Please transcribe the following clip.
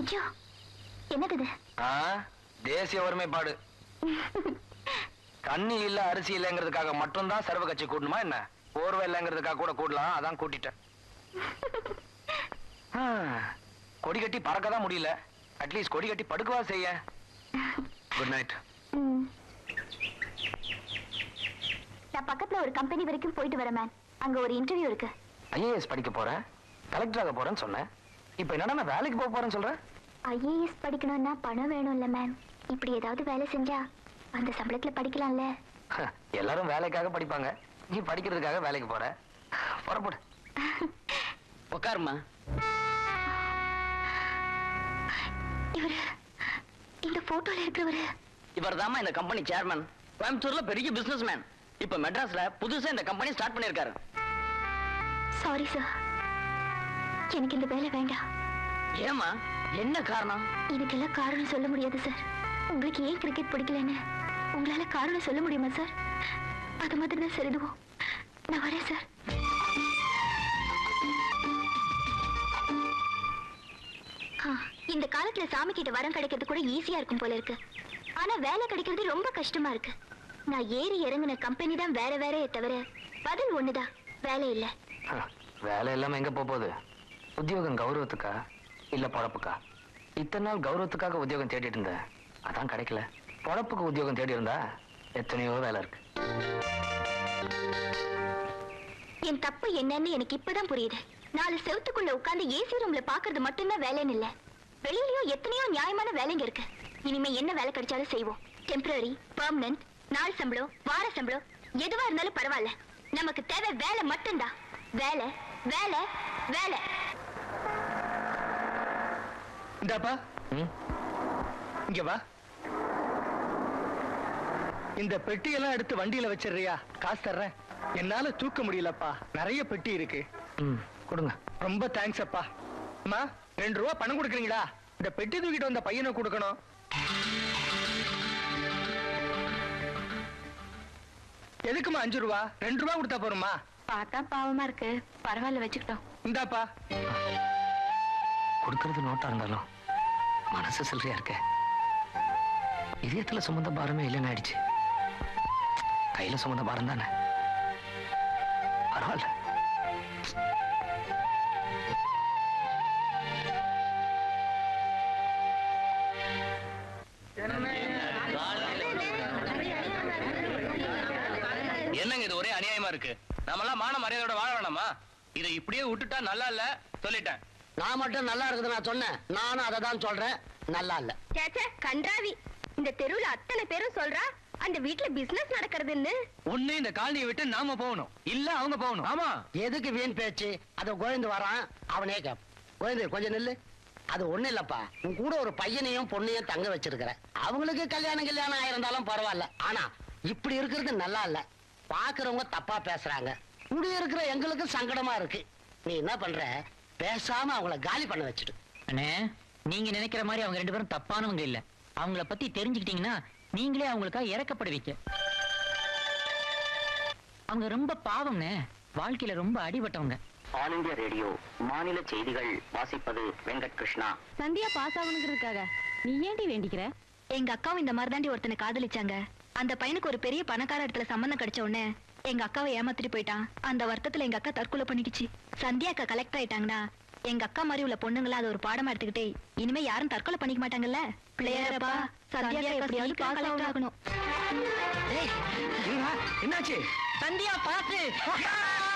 ஐயோ என்னது இது ஆ, தேசிய ஒருமைப்பாடு கண்ணி இல்ல அரிசி இல்லைங்கிறதுக்காக மட்டும்தான் சர்வ கட்சி கூட்டணுமா என்ன போர்வை இல்லைங்கிறதுக்காக கூட கூடலாம் அதான் கூட்டிட்டேன் ஆ, கொடி கட்டி பறக்க தான் முடியல அட்லீஸ்ட் கொடி கட்டி படுக்கவா செய்ய குட் நைட் ம். நான் பக்கத்துல ஒரு கம்பெனி வரைக்கும் போயிட்டு வரேன் மேம் அங்க ஒரு இன்டர்வியூ இருக்கு ஐஏஎஸ் படிக்க போறேன் கலெக்டர் ஆக போறேன்னு சொன்னேன் இப்போ என்னடா நான் வேலைக்கு போக போறேன்னு சொல்றேன் ஐஏஎஸ் படிக்கணும்னா பணம் வேணும்ல மேம் இப்படி ஏதாவது வேலை செஞ்சா அந்த சம்பளத்துல படிக்கலாம்ல எல்லாரும் வேலைக்காக படிப்பாங்க நீ படிக்கிறதுக்காக வேலைக்கு போற புறப்படு உட்காருமா இவரு இந்த போட்டோல இருக்கிறவரு இவர் இந்த கம்பெனி சேர்மன் கோயம்புத்தூர்ல பெரிய பிசினஸ் மேன் இப்ப மெட்ராஸ்ல புதுசா இந்த கம்பெனி ஸ்டார்ட் பண்ணிருக்காரு சாரி சார் எனக்கு இந்த வேலை வேண்டாம் ஏமா என்ன காரணம் இதுக்கெல்லாம் காரணம் சொல்ல முடியாது சார் உங்களுக்கு ஏன் கிரிக்கெட் பிடிக்கலன்னு உங்களால காரணம் சொல்ல முடியுமா சார் அது மாதிரி தான் சார் இதுவும் நான் வரேன் சார் ஆ, இந்த காலத்துல சாமி கிட்ட வரம் கிடைக்கிறது கூட ஈஸியா இருக்கும் போல இருக்கு ஆனா வேலை கிடைக்கிறது ரொம்ப கஷ்டமா இருக்கு நான் ஏறி இறங்குன கம்பெனி தான் வேற வேறே தவிர பதில் ஒண்ணுதான் வேலை இல்ல வேலை இல்லாம எங்க போக போகுது உத்தியோகம் கௌரவத்துக்கா இல்ல பொழப்புக்கா இத்தனை நாள் கௌரவத்துக்காக உத்தியோகம் தேடிட்டு இருந்தேன் அதான் கிடைக்கல பொழப்புக்கு உத்தியோகம் தேடி இருந்தா எத்தனையோ வேலை இருக்கு என் தப்பு என்னன்னு எனக்கு இப்பதான் புரியுது நாலு செவத்துக்குள்ள உட்கார்ந்து ஏசி ரூம்ல பாக்குறது மட்டும்தான் வேலைன்னு இல்ல வெளியிலயும் எத்தனையோ நியாயமான வேலைங்க இருக்கு இனிமே என்ன வேலை கிடைச்சாலும் செய்வோம் டெம்பரரி பெர்மனன்ட் நாள் சம்பளம் வார சம்பளம் எதுவா இருந்தாலும் பரவாயில்ல நமக்கு தேவை வேலை மட்டும்தான் வேலை வேலை வேலை இந்தாப்பா ம்? இங்க வா இந்த பெட்டியெல்லாம் எடுத்து வண்டியில வச்சிடுறியா காசு தர்றேன் என்னால தூக்க முடியலப்பா நிறைய பெட்டி இருக்கு ம், கொடுங்க ரொம்ப தேங்க்ஸ் அப்பா அம்மா ரெண்டு ரூபா பணம் கொடுக்குறீங்களா இந்த பெட்டி தூக்கிட்டு வந்த பையனை கொடுக்கணும் எதுக்குமா அஞ்சு ரூபா ரெண்டு ரூபா கொடுத்தா போருமா பார்த்தா பாவமா இருக்கு பரவாயில்ல வச்சுக்கிட்டோம் இந்தாப்பா கொடுக்கறது நோட்டா இருந்தாலும் மனசு சில்லறையா இருக்க இதயத்துல சுமந்த பாரமே இல்லைன்னு ஆயிடுச்சு கையில சுமந்த பாரம் தானே பரவாயில்ல என்னங்க இது ஒரே அநியாயமா இருக்கு நாமெல்லாம் மான மரியாதையோட வாழ வேணாமா இதை இப்படியே விட்டுட்டா நல்லா இல்ல சொல்லிட்டேன் நான் மட்டும் நல்லா இருக்குது நான் சொன்னேன் நானும் அதை தான் சொல்றேன் நல்லா இல்ல சேச்சே கன்றாவி இந்த தெருவுல அத்தனை பேரும் சொல்றா அந்த வீட்ல பிசினஸ் நடக்கிறதுன்னு ஒண்ணு இந்த காலனியை விட்டு நாம போகணும் இல்ல அவங்க போகணும் ஆமா எதுக்கு வீண் பேச்சு அத கோவிந்து வரான் அவனே கேப் கோவிந்து கொஞ்சம் நில்லு அது ஒண்ணு இல்லப்பா உன் கூட ஒரு பையனையும் பொண்ணையும் தங்க வச்சிருக்கிற அவங்களுக்கு கல்யாணம் கல்யாணம் ஆயிருந்தாலும் பரவாயில்ல ஆனா இப்படி இருக்கிறது நல்லா இல்ல பாக்குறவங்க தப்பா பேசுறாங்க குடி இருக்கிற எங்களுக்கு சங்கடமா இருக்கு நீ என்ன பண்ற பேசாம அவங்கள காலி பண்ண வச்சுடு அண்ணே நீங்க நினைக்கிற மாதிரி அவங்க ரெண்டு பேரும் தப்பானவங்க இல்ல அவங்கள பத்தி தெரிஞ்சுக்கிட்டீங்கன்னா நீங்களே அவங்களுக்காக இறக்கப்படுவீங்க அவங்க ரொம்ப பாவம்னே வாழ்க்கையில ரொம்ப அடிபட்டவங்க ஆல் இந்தியா ரேடியோ மாநில செய்திகள் வாசிப்பது வெங்கட் கிருஷ்ணா சந்தியா பாஸ் ஆகணுங்கிறதுக்காக நீ ஏண்டி வேண்டிக்கிற எங்க அக்காவும் இந்த மாதிரி தாண்டி ஒருத்தனை காதலிச்சாங்க அந்த பையனுக்கு ஒரு பெரிய பணக்கார இடத்துல சம்மந்தம் கிடைச்ச உடனே எங்க அக்காவை ஏமாத்திட்டு போயிட்டான் அந்த வருத்தத்துல எங்க அக்கா தற்கொலை பண்ணிக்கிச்சு சந்தியா அக்கா கலெக்ட் ஆயிட்டாங்கன்னா எங்க அக்கா மாதிரி உள்ள பொண்ணுங்கள அதை ஒரு பாடமா எடுத்துக்கிட்டே இனிமே யாரும் தற்கொலை பண்ணிக்க மாட்டாங்கல்ல பிள்ளையாரப்பா சந்தியா அக்கா எப்படியாவது பாஸ் ஆகணும் என்னாச்சு சந்தியா பாத்து